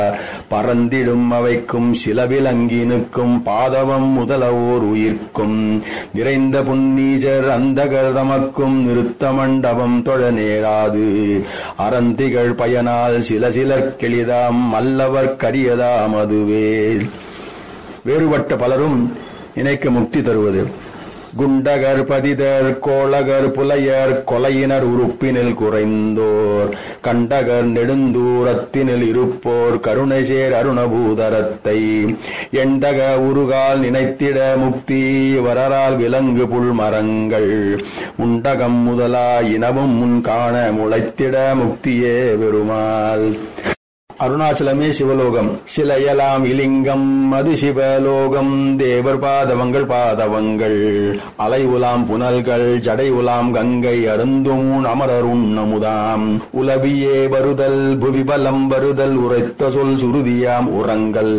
பறந்திடும் அவைக்கும் சிலவிலங்கினுக்கும் பாதவம் முதலவோர் உயிர்க்கும் நிறைந்த புன்னீஜர் அந்தகர் தமக்கும் நிறுத்த மண்டபம் தொழ நேராது அறந்திகள் பயனால் சில சிலர் கெளிதாம் அல்லவர் கரியதாம் அதுவே வேறுபட்ட பலரும் இணைக்க முக்தி தருவது குண்டகர் பதிதர் கோளகர் புலையர் கொலையினர் உறுப்பினில் குறைந்தோர் கண்டகர் நெடுந்தூரத்தினில் இருப்போர் கருணை சேர் அருணபூதரத்தை எண்டக உருகால் நினைத்திட முக்தி வரரால் விலங்கு புல் மரங்கள் உண்டகம் முதலா இனவும் முன் காண முளைத்திட முக்தியே பெருமாள் அருணாச்சலமே சிவலோகம் சிலையலாம் இலிங்கம் அது சிவலோகம் தேவர் பாதவங்கள் பாதவங்கள் அலை உலாம் புனல்கள் ஜடை உலாம் கங்கை அருந்தும் அமரர் உண்ணமுதாம் உலவியே வருதல் புவிபலம் வருதல் உரைத்த சொல் சுருதியாம் உரங்கள்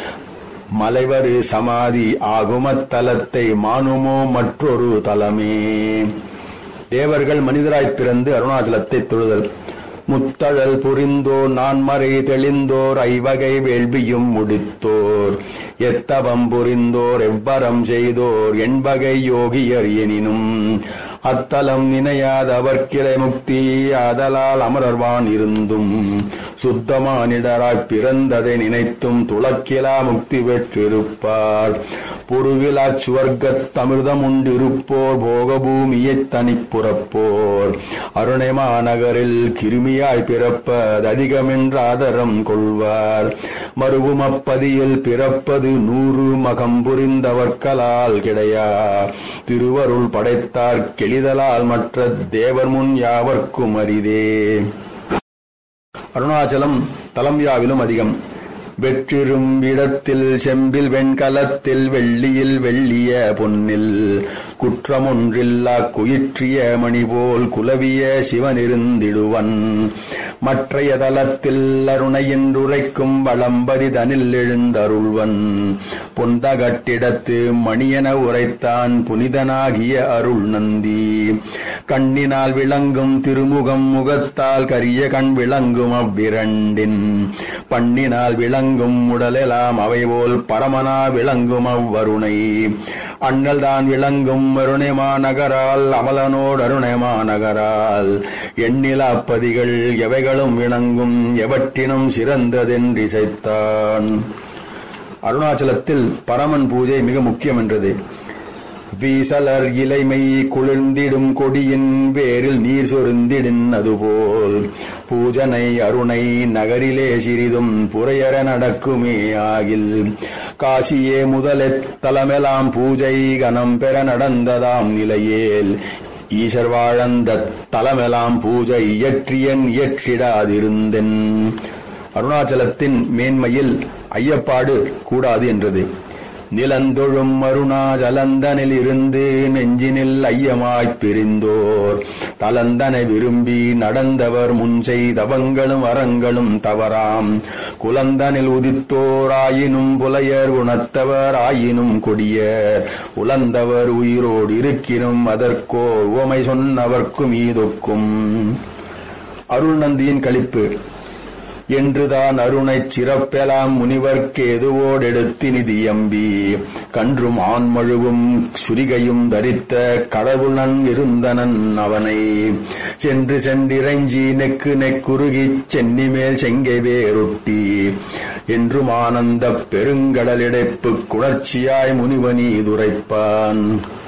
மலைவரு சமாதி ஆகுமத்தலத்தை மானுமோ மற்றொரு தலமே தேவர்கள் மனிதராய்ப் பிறந்து அருணாச்சலத்தை தொழுதல் முத்தழல் புரிந்தோர் நான்மறை தெளிந்தோர் ஐவகை வேள்வியும் முடித்தோர் எத்தவம் புரிந்தோர் எவ்வரம் செய்தோர் எண்பகை யோகியர் எனினும் அத்தலம் நினையாத அவர்க்கிளை முக்தி ஆதலால் அமரர்வான் இருந்தும் சுத்தமானிடராய் பிறந்ததை நினைத்தும் துளக்கிலா முக்தி பெற்றிருப்பார் புருவிலா சுவர்க்கத் தமிர்தம் உண்டிருப்போர் போகபூமியைத் தனிப்புறப்போர் அருணை மாநகரில் கிருமியாய் பிறப்பது அதிகமென்ற ஆதரம் கொள்வார் மறுவும் அப்பதியில் பிறப்பது நூறு மகம் புரிந்தவர்களால் கிடையா திருவருள் படைத்தார் கெளிதலால் மற்ற தேவர் முன் யாவர்க்கும் அரிதே அருணாச்சலம் தலம் யாவிலும் அதிகம் வெற்றிரும் இடத்தில் செம்பில் வெண்கலத்தில் வெள்ளியில் வெள்ளிய பொன்னில் குற்றமொன்றில்லா குயிற்றிய மணி போல் குலவிய சிவனிருந்திடுவன் மற்றைய தலத்தில் அருணை என்றுரைக்கும் வளம்பரி தனில் எழுந்தருள்வன் பொந்தகட்டிடத்து மணியென உரைத்தான் புனிதனாகிய அருள் நந்தி கண்ணினால் விளங்கும் திருமுகம் முகத்தால் கரிய கண் விளங்கும் அவ்விரண்டின் பண்ணினால் விளங்கும் உடலெல்லாம் அவை போல் பரமனா விளங்கும் அவ்வருணை அண்ணல் தான் விளங்கும் அருணைமா நகரால் அமலனோடு அருணைமா நகரால் எண்ணிலாப்பதிகள் எவைகளும் விளங்கும் எவற்றினும் சிறந்ததென்றிசைத்தான் அருணாச்சலத்தில் பரமன் பூஜை மிக முக்கியம் என்றது வீசலர் இலைமை குளிர்ந்திடும் கொடியின் வேரில் நீர் சொருந்திடின் அதுபோல் பூஜனை அருணை நகரிலே சிறிதும் புறையற நடக்குமே ஆகில் காசியே முதலெத் தலமெலாம் பூஜை கனம் பெற நடந்ததாம் நிலையேல் ஈசர் வாழந்த தலமெலாம் பூஜை இயற்றியன் இயற்றிடாதிருந்தென் அருணாச்சலத்தின் மேன்மையில் ஐயப்பாடு கூடாது என்றது நிலந்தொழும் அருணாச்சலந்தனில் இருந்து நெஞ்சினில் ஐயமாய்ப் பிரிந்தோர் தலந்தனை விரும்பி நடந்தவர் முன் செய்தவங்களும் அறங்களும் தவறாம் குலந்தனில் உதித்தோர் ஆயினும் புலையர் குணத்தவர் ஆயினும் கொடியர் உலந்தவர் உயிரோடு இருக்கினும் அதற்கோ உவமை சொன்னவர்க்கும் ஈதொக்கும் அருள்நந்தியின் களிப்பு என்றுதான் அருணைச் சிறப்பெலாம் முனிவர்க்கு எதுவோடெடுத்து நிதியம்பி கன்றும் ஆண்மழுவும் சுரிகையும் தரித்த கடவுள் நன் இருந்தனன் அவனை சென்று சென்றிறைஞ்சி நெக்கு நெக்குருகிச் சென்னி மேல் செங்கை வேரொட்டி என்றும் ஆனந்தப் பெருங்கடலிடைப்புக் குணர்ச்சியாய் முனிவனி துரைப்பான்